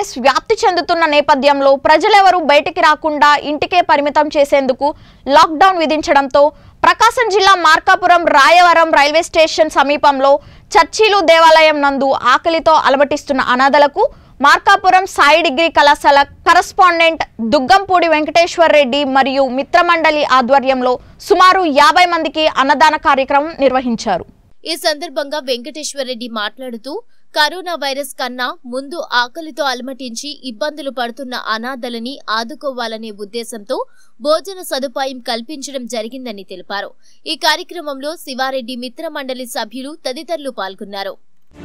virus వ్యాప్తి చెందుతున్న నేపథ్యంలో ప్రజలెవరూ బయటికి రాకుండా ఇంటికే పరిమితం చేసేందుకు లాక్డౌన్ విధించడంతో ప్రకాశం జిల్లా మార్కాపురం రాయవరం రైల్వే స్టేషన్ సమీపంలో చర్చీలు దేవాలయం నందు ఆకలితో అలమటిస్తున్న అనాథలకు మార్కాపురం సాయి డిగ్రీ కళాశాల కరస్పాండెంట్ దుగ్గంపూడి వెంకటేశ్వర్ రెడ్డి మరియు మిత్రమండలి ఆధ్వర్యంలో సుమారు యాభై మందికి అన్నదాన కార్యక్రమం నిర్వహించారు ఈ సందర్భంగా వెంకటేశ్వరరెడ్డి మాట్లాడుతూ కరోనా వైరస్ కన్నా ముందు ఆకలితో అలమటించి ఇబ్బందులు పడుతున్న అనాథలని ఆదుకోవాలనే ఉద్దేశంతో భోజన సదుపాయం కల్పించడం జరిగిందని తెలిపారు ఈ కార్యక్రమంలో శివారెడ్డి మిత్ర మండలి సభ్యులు తదితరులు పాల్గొన్నారు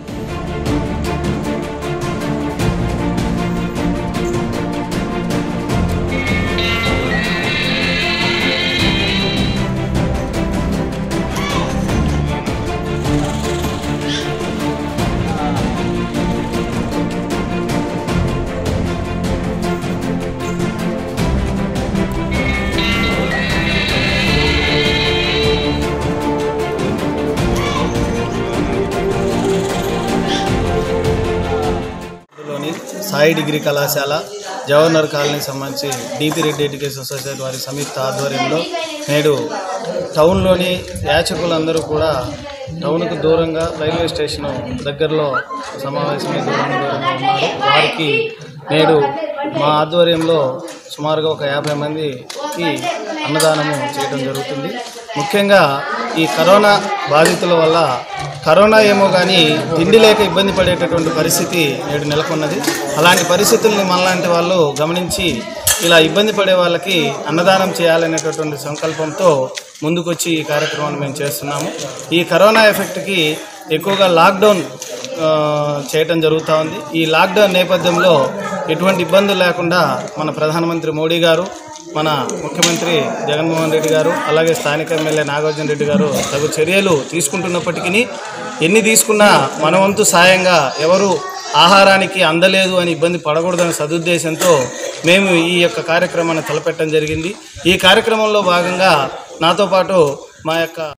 లోని సాయి డిగ్రీ కళాశాల జవహర్నగర్ కాలనీకి సంబంధించి డిపి రెడ్డి ఎడ్యుకేషన్ సొసైటీ వారి సంయుక్త ఆధ్వర్యంలో నేడు టౌన్లోని యాచకులందరూ కూడా టౌన్కు దూరంగా రైల్వే స్టేషన్ దగ్గరలో సమావేశమై దూరంగా దూరంగా ఉన్నారు వారికి నేడు మా ఆధ్వర్యంలో సుమారుగా ఒక యాభై మందికి అన్నదానము చేయడం జరుగుతుంది ముఖ్యంగా ఈ కరోనా బాధితుల వల్ల కరోనా ఏమో కానీ తిండి లేక ఇబ్బంది పడేటటువంటి పరిస్థితి నేడు నెలకొన్నది అలాంటి పరిస్థితుల్ని మనలాంటి వాళ్ళు గమనించి ఇలా ఇబ్బంది పడే వాళ్ళకి అన్నదానం చేయాలనేటటువంటి సంకల్పంతో ముందుకొచ్చి ఈ కార్యక్రమాన్ని మేము చేస్తున్నాము ఈ కరోనా ఎఫెక్ట్కి ఎక్కువగా లాక్డౌన్ ఆ, చేయటం జరుగుతూ ఉంది ఈ లాక్డౌన్ నేపథ్యంలో ఎటువంటి ఇబ్బందులు లేకుండా మన ప్రధానమంత్రి మోడీ గారు మన ముఖ్యమంత్రి జగన్మోహన్ రెడ్డి గారు అలాగే స్థానిక ఎమ్మెల్యే నాగార్జున రెడ్డి గారు తగు చర్యలు తీసుకుంటున్నప్పటికీ ఎన్ని తీసుకున్నా మన వంతు సాయంగా ఎవరు ఆహారానికి అందలేదు అని ఇబ్బంది పడకూడదనే సదుద్దేశంతో మేము ఈ యొక్క కార్యక్రమాన్ని తలపెట్టడం జరిగింది ఈ కార్యక్రమంలో భాగంగా నాతో పాటు మా యొక్క